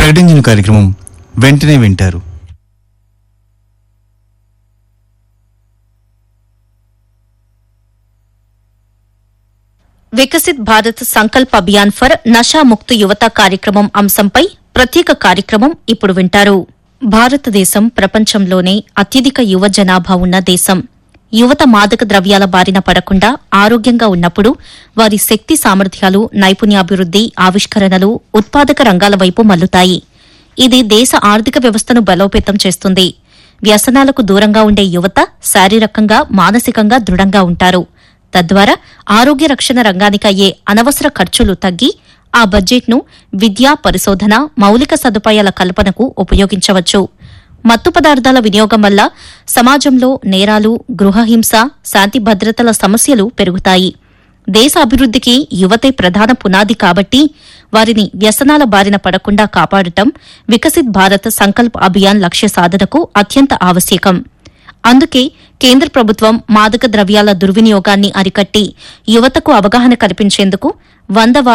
ప్రకటించిన కార్యక్రమం వెంటనే వింటారు వికసిత్ భారత్ సంకల్ప్ అభియాన్ ఫర్ నషా ముక్త యువత కార్యక్రమం అంశంపై ప్రత్యేక కార్యక్రమం ఇప్పుడు వింటారు భారతదేశం ప్రపంచంలోనే అత్యధిక యువ జనాభా ఉన్న దేశం యువత మాదక ద్రవ్యాల బారిన పడకుండా ఆరోగ్యంగా ఉన్నప్పుడు వారి శక్తి సామర్థ్యాలు నైపుణ్యాభివృద్ది ఆవిష్కరణలు ఉత్పాదక రంగాల వైపు మల్లుతాయి ఇది దేశ ఆర్థిక వ్యవస్థను బలోపేతం చేస్తుంది వ్యసనాలకు దూరంగా ఉండే యువత శారీరకంగా మానసికంగా దృఢంగా ఉంటారు తద్వారా ఆరోగ్య రక్షణ రంగానికి అయ్యే అనవసర ఖర్చులు తగ్గి ఆ బడ్జెట్ను విద్య పరిశోధన మౌలిక సదుపాయాల కల్పనకు ఉపయోగించవచ్చు మత్తు పదార్థాల వినియోగం వల్ల సమాజంలో నేరాలు గృహహింస శాంతి భద్రతల సమస్యలు పెరుగుతాయి దేశ అభివృద్ధికి యువతే ప్రధాన పునాది కాబట్టి వారిని వ్యసనాల బారిన పడకుండా కాపాడటం వికసిత్ భారత్ సంకల్ప్ అభియాన్ లక్ష్య సాధనకు అత్యంత ఆవశ్యకం అందుకే కేంద్ర ప్రభుత్వం మాదక ద్రవ్యాల దుర్వినియోగాన్ని అరికట్టి యువతకు అవగాహన కల్పించేందుకు వంద